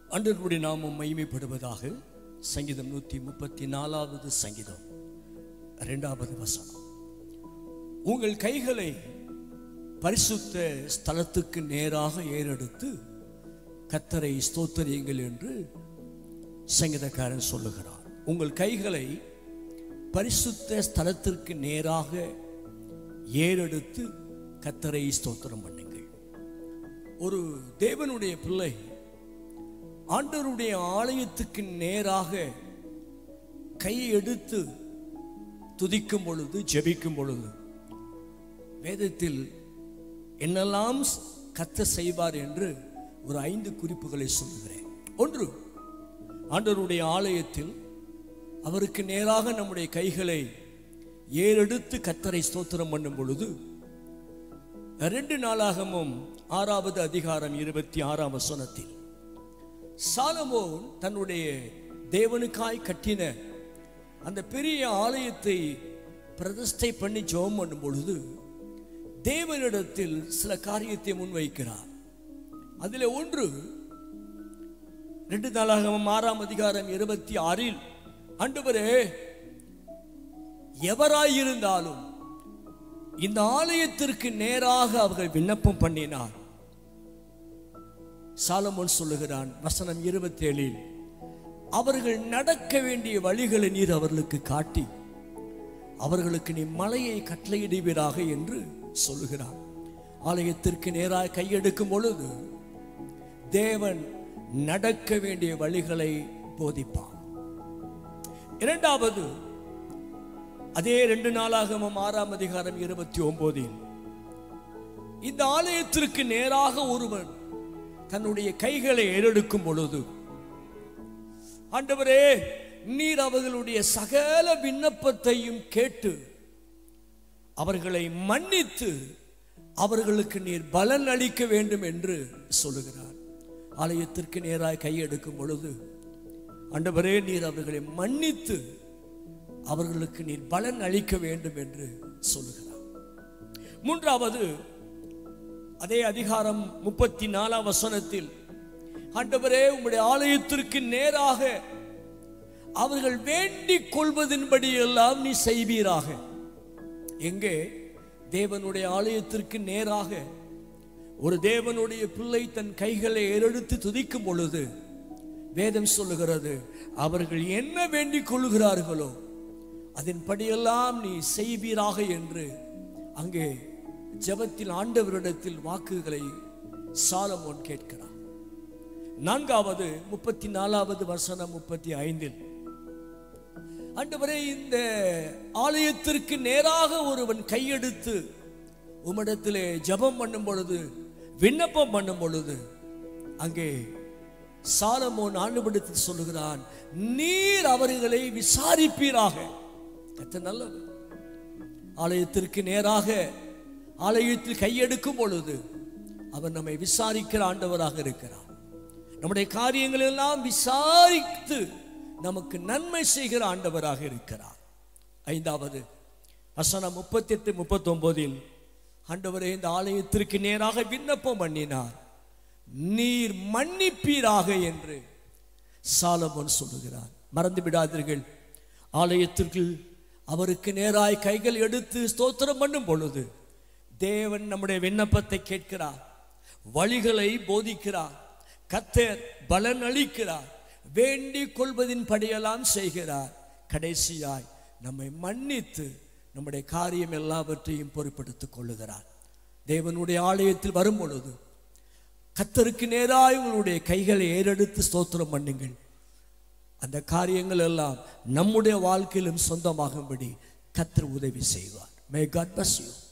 அன்றனுடைய நாமம் மகிமைப்படுவதாக சங்கீதம் நூற்றி முப்பத்தி நாலாவது சங்கீதம் இரண்டாவது வசனம் உங்கள் கைகளை பரிசுத்த ஸ்தலத்துக்கு நேராக ஏறெடுத்து கத்தரை ஸ்தோத்தரியுங்கள் என்று சங்கீதக்காரன் சொல்லுகிறார் உங்கள் கைகளை பரிசுத்த ஸ்தலத்திற்கு நேராக ஏறெடுத்து கத்தரை ஸ்தோத்திரம் பண்ணுங்கள் ஒரு தேவனுடைய பிள்ளை ஆண்டவருடைய ஆலயத்துக்கு நேராக கையை எடுத்து துதிக்கும் பொழுது ஜெபிக்கும் பொழுது வேதத்தில் என்னெல்லாம் கத்த செய்வார் என்று ஒரு ஐந்து குறிப்புகளை சொல்லுகிறேன் ஒன்று ஆண்டவருடைய ஆலயத்தில் அவருக்கு நேராக நம்முடைய கைகளை ஏறெடுத்து கத்தரை ஸ்தோத்திரம் பண்ணும் பொழுது ரெண்டு நாளாகமும் ஆறாவது அதிகாரம் இருபத்தி ஆறாம் வசனத்தில் சாலமோன் தன்னுடைய தேவனுக்காய் கட்டின அந்த பெரிய ஆலயத்தை பிரதிஷ்டை பண்ணி ஜெபம் பண்ணும் பொழுது தேவனிடத்தில் சில காரியத்தை முன்வைக்கிறார் அதில் ஒன்று ரெண்டு நாளாகவும் ஆறாம் அதிகாரம் இருபத்தி ஆறில் ஆண்டவரே எவராயிருந்தாலும் இந்த ஆலயத்திற்கு நேராக அவர்கள் விண்ணப்பம் பண்ணினார் சாலமோன் சொல்லுகிறான் வசனம் இருபத்தி ஏழில் அவர்கள் நடக்க வேண்டிய வழிகளை நீர் அவர்களுக்கு காட்டி அவர்களுக்கு நீ மலையை கட்டளையிடுவீராக என்று சொல்லுகிறான் ஆலயத்திற்கு நேராக கையெடுக்கும் பொழுது தேவன் நடக்க வேண்டிய வழிகளை போதிப்பான் இரண்டாவது அதே ரெண்டு நாளாகமும் ஆறாம் அதிகாரம் இருபத்தி ஒன்பதில் இந்த ஆலயத்திற்கு நேராக ஒருவன் தன்னுடைய கைகளை ஏறெடுக்கும் பொழுது ஆண்டவரே நீர் அவர்களுடைய சகல விண்ணப்பத்தையும் கேட்டு அவர்களை மன்னித்து அவர்களுக்கு நீர் பலன் அளிக்க வேண்டும் என்று சொல்லுகிறார் ஆலயத்திற்கு நேராக கையெடுக்கும் பொழுது ஆண்டவரே நீர் அவர்களை மன்னித்து அவர்களுக்கு நீர் பலன் அளிக்க வேண்டும் என்று சொல்லுகிறார் மூன்றாவது அதே அதிகாரம் முப்பத்தி நாலாம் வசனத்தில் ஆண்டவரே உம்முடைய ஆலயத்திற்கு நேராக அவர்கள் வேண்டிக் கொள்வதின்படி எல்லாம் நீ செய்வீராக எங்கே தேவனுடைய ஆலயத்திற்கு நேராக ஒரு தேவனுடைய பிள்ளை தன் கைகளை ஏறெடுத்து துதிக்கும் பொழுது வேதம் சொல்லுகிறது அவர்கள் என்ன வேண்டிக் கொள்கிறார்களோ அதன்படியெல்லாம் நீ செய்வீராக என்று அங்கே ஜபத்தில் ஆண்டவரிடத்தில் வாக்குகளை சாலமோன் கேட்கிறார் நான்காவது முப்பத்தி நாலாவது வசனம் முப்பத்தி ஐந்தில் ஆண்டவரே இந்த ஆலயத்திற்கு நேராக ஒருவன் கையெடுத்து உம்மிடத்திலே ஜபம் பண்ணும் பொழுது விண்ணப்பம் பண்ணும் பொழுது அங்கே சாலமோன் ஆண்டுபடுத்தி சொல்லுகிறான் நீர் அவர்களை விசாரிப்பீராக கத்த நல்லது ஆலயத்திற்கு நேராக ஆலயத்தில் கையெடுக்கும் பொழுது அவர் நம்மை விசாரிக்கிற ஆண்டவராக இருக்கிறார் நம்முடைய காரியங்கள் எல்லாம் விசாரித்து நமக்கு நன்மை செய்கிற ஆண்டவராக இருக்கிறார் ஐந்தாவது வசனம் முப்பத்தி எட்டு முப்பத்தி ஒன்பதில் ஆண்டவரே இந்த ஆலயத்திற்கு நேராக விண்ணப்பம் பண்ணினார் நீர் மன்னிப்பீராக என்று சாலமோன் சொல்லுகிறார் மறந்து விடாதீர்கள் ஆலயத்திற்கு அவருக்கு நேராய் கைகள் எடுத்து ஸ்தோத்திரம் பண்ணும் பொழுது தேவன் நம்முடைய விண்ணப்பத்தை கேட்கிறார் வழிகளை போதிக்கிறார் கத்தர் பலன் அளிக்கிறார் வேண்டிக் கொள்வதின் படியெல்லாம் செய்கிறார் கடைசியாய் நம்மை மன்னித்து நம்முடைய காரியம் எல்லாவற்றையும் பொறுப்படுத்திக் கொள்ளுகிறார் தேவனுடைய ஆலயத்தில் வரும் பொழுது கத்தருக்கு நேராய் உங்களுடைய கைகளை ஏறெடுத்து ஸ்தோத்திரம் பண்ணுங்கள் அந்த காரியங்கள் எல்லாம் நம்முடைய வாழ்க்கையிலும் சொந்தமாகும்படி கத்தர் உதவி செய்வார் மே காட் பஸ் யூ